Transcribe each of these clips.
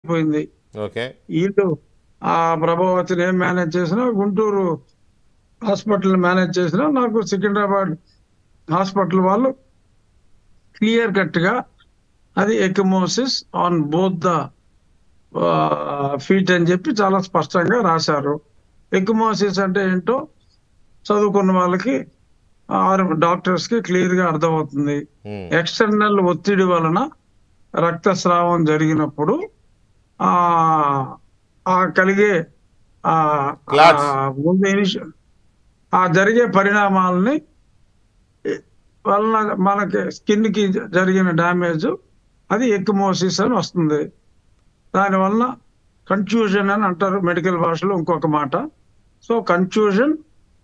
పోయింది ఓకే వీళ్ళు ఆ ప్రభావతిని ఏం మేనేజ్ చేసినా గుంటూరు హాస్పిటల్ మేనేజ్ చేసినా నాకు సికింద్రాబాద్ హాస్పిటల్ వాళ్ళు క్లియర్ కట్ గా అది ecchymosis on both the feet అని చెప్పి చాలా స్పష్టంగా రాశారు ఎకమోసిస్ అంటే ఏంటో చదువుకున్న వాళ్ళకి డాక్టర్స్ కి క్లియర్ గా అర్థమవుతుంది ఉమ్, ఎక్స్టర్నల్ ఒత్తిడి వలన రక్తస్రావం జరిగినప్పుడు ఆ ఆ కలిగే ఆ Clots. ఆ ముందు ఇనిషి- ఆ జరిగే పరిణామాలని వలన మనకి స్కిన్ కి జరిగిన డ్యామేజ్ అది ఎక్మోసిస్ అని వస్తుంది దానివల్ల కన్ఫ్యూజన్ అని అంటారు మెడికల్ భాషలో ఇంకొక మాట so confusion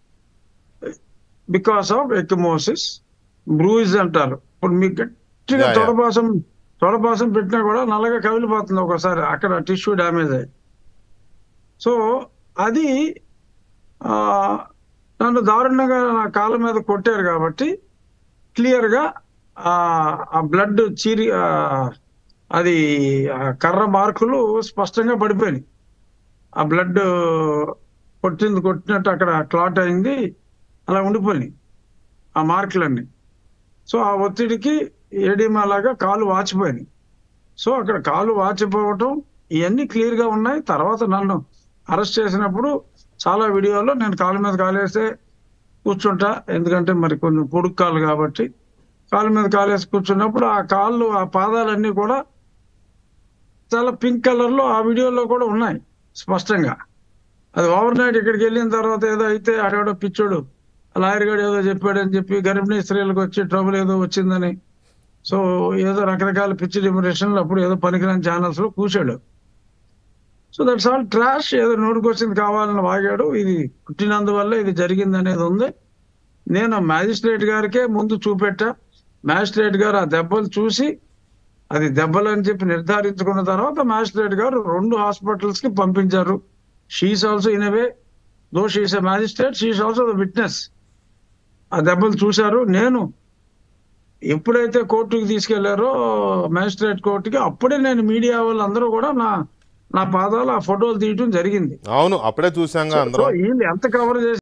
because of ecchymosis bruise అంటారు ఇప్పుడు మీకు గట్టిగా Yeah, yeah. తొడపాసం తొడపాసం పెట్టినా కూడా నల్లగా కవిలిపోతుంది ఒకసారి అక్కడ టిష్యూ డ్యామేజ్ అయ్యి సో అది ఆ, నన్ను దారుణంగా నా కాళ్ళ మీద కొట్టారు కాబట్టి క్లియర్ గా ఆ ఆ బ్లడ్ చీరి ఆ, అది ఆ కర్ర మార్కులు స్పష్టంగా పడిపోయినాయి ఆ బ్లడ్ కొట్టింది కొట్టినట్టు అక్కడ క్లాట్ అయింది అలా ఉండిపోయినాయి ఆ మార్కులన్నీ సో ఆ ఒత్తిడికి ఏడిమా లాగా కాలు వాచిపోయినాయి సో అక్కడ కాలు వాచిపోవటం ఇవన్నీ క్లియర్ గా ఉన్నాయి తర్వాత నన్ను అరెస్ట్ చేసినప్పుడు చాలా వీడియోలో నేను కాలు మీద కాలేస్తే కూర్చుంటా ఎందుకంటే మరి కొన్ని పొడుగు కాళ్ళు కాబట్టి కాలు మీద కాలేసి కూర్చున్నప్పుడు ఆ కాళ్ళు ఆ పాదాలన్నీ కూడా చాలా పింక్ కలర్ లో ఆ వీడియోలో కూడా ఉన్నాయి స్పష్టంగా అది ఓవర్ నైట్ ఇక్కడికి వెళ్ళిన తర్వాత ఏదో అయితే ఆడేవాడో పిచ్చోడు లాయర్ గారు ఏదో చెప్పాడని చెప్పి గర్భిణీ స్త్రీలకు వచ్చి ట్రబుల్ ఏదో వచ్చిందని సో ఏదో రకరకాల పిచ్చి డిమరేషన్లు అప్పుడు ఏదో పనికిరాని ఛానల్స్ లో కూర్చాడు సో దట్స్ ఆల్ ట్రాష్ ఏదో నోటికొచ్చింది కావాలని వాగాడు ఇది పుట్టినందువల్ల ఇది జరిగింది అనేది ఉంది నేను మ్యాజిస్ట్రేట్ గారికే ముందు చూపెట్టా మ్యాజిస్ట్రేట్ గారు ఆ దెబ్బలు చూసి అది దెబ్బలు అని చెప్పి నిర్ధారించుకున్న తర్వాత మ్యాజిస్ట్రేట్ గారు రెండు హాస్పిటల్స్ కి పంపించారు she's also in way though she's a magistrate she's also the witness ఆ దెబ్బలు చూశారు నేను ఎప్పుడైతే కోర్టుకి తీసుకెళ్లారో మ్యాజిస్ట్రేట్ కోర్టుకి అప్పుడే నేను మీడియా వాళ్ళందరూ కూడా నా నా పాదాలు ఆ ఫోటోలు తీయటం జరిగింది అవును అప్పుడే చూసాంగా సో అందరం వీళ్ళు ఎంత కవర్ చేసి